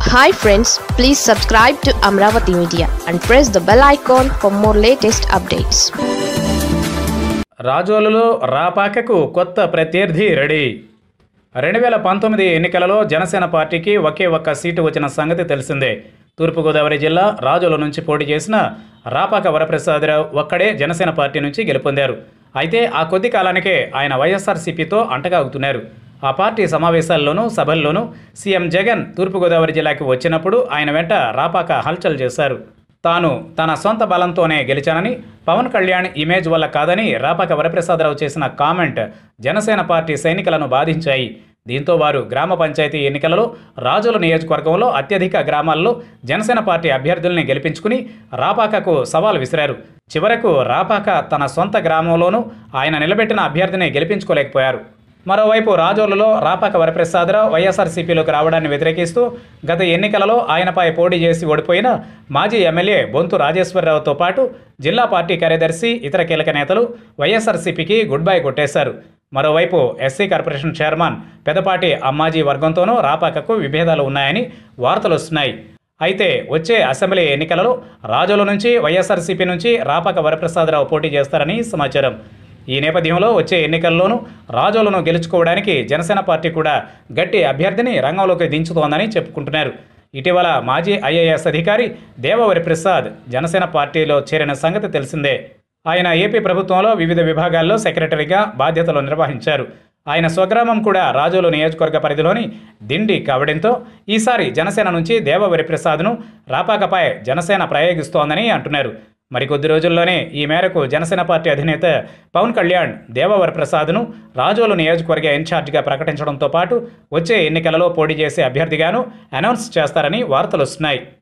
hi friends please subscribe to Amaravati media and press the bell icon for more latest updates రాజోలులో రాపాకకు కొత్త ప్రత్యర్థి ready రెండు వేల పంతొమ్మిది ఎన్నికలలో జనసేన పార్టీకి ఒకే ఒక్క సీటు వచ్చిన సంగతి తెలిసిందే తూర్పుగోదావరి జిల్లా రాజోలు నుంచి పోటీ చేసిన రాపాక వరప్రసాదరావు ఒక్కడే జనసేన పార్టీ నుంచి గెలుపొందారు అయితే ఆ కొద్ది కాలానికే ఆయన వైఎస్ఆర్సీపీతో అంటగాగుతున్నారు ఆ పార్టీ సమావేశాల్లోనూ సభల్లోనూ సీఎం జగన్ తూర్పుగోదావరి జిల్లాకి వచ్చినప్పుడు ఆయన వెంట రాపాక హల్చల్ చేశారు తాను తన సొంత బలంతోనే గెలిచానని పవన్ కళ్యాణ్ ఇమేజ్ వల్ల కాదని రాపాక వరప్రసాదరావు చేసిన కామెంట్ జనసేన పార్టీ సైనికులను బాధించాయి దీంతో వారు గ్రామ పంచాయతీ ఎన్నికలలో రాజుల నియోజకవర్గంలో అత్యధిక గ్రామాల్లో జనసేన పార్టీ అభ్యర్థుల్ని గెలిపించుకుని రాపాకకు సవాల్ విసిరారు చివరకు రాపాక తన సొంత గ్రామంలోనూ ఆయన నిలబెట్టిన అభ్యర్థిని గెలిపించుకోలేకపోయారు మరోవైపు రాజోలులో రాపాక వరప్రసాదరావు వైఎస్ఆర్సీపీలోకి రావడాన్ని వ్యతిరేకిస్తూ గత ఎన్నికలలో ఆయనపై పోటీ చేసి ఓడిపోయిన మాజీ ఎమ్మెల్యే బొంతు రాజేశ్వరరావుతో పాటు జిల్లా పార్టీ కార్యదర్శి ఇతర కీలక నేతలు వైఎస్ఆర్సీపీకి గుడ్ బై కొట్టేశారు మరోవైపు SC corporation chairman Pedapati Ammaji వర్గంతోనూ రాపాకకు విభేదాలు ఉన్నాయని వార్తలు వస్తున్నాయి అయితే వచ్చే అసెంబ్లీ ఎన్నికలలో రాజోలు నుంచి వైఎస్ఆర్సీపీ నుంచి రాపాక వరప్రసాదరావు పోటీ చేస్తారని సమాచారం ఈ నేపథ్యంలో వచ్చే ఎన్నికల్లోనూ రాజోలను గెలుచుకోవడానికి జనసేన పార్టీ కూడా గట్టి అభ్యర్థిని రంగంలోకి దించుతోందని చెప్పుకుంటున్నారు ఇటీవల మాజీ ఐఏఎస్ అధికారి దేవవరి ప్రసాద్ జనసేన పార్టీలో చేరిన సంగతి తెలిసిందే ఆయన ఏపీ ప్రభుత్వంలో వివిధ విభాగాల్లో సెక్రటరీగా బాధ్యతలు నిర్వహించారు ఆయన స్వగ్రామం కూడా రాజోలు నియోజకవర్గ పరిధిలోని దిండి కావడంతో ఈసారి జనసేన నుంచి దేవవరి ప్రసాద్ను రాపాకపై జనసేన ప్రయోగిస్తోందని అంటున్నారు మరికొద్ది రోజుల్లోనే ఈ మేరకు జనసేన పార్టీ అధినేత పవన్ కళ్యాణ్ దేవవర ప్రసాద్ను రాజోలు నియోజకవర్గ ఇన్ఛార్జిగా ప్రకటించడంతో పాటు వచ్చే ఎన్నికలలో పోటీ చేసే అభ్యర్థిగాను అనౌన్స్ చేస్తారని వార్తలు వస్తున్నాయి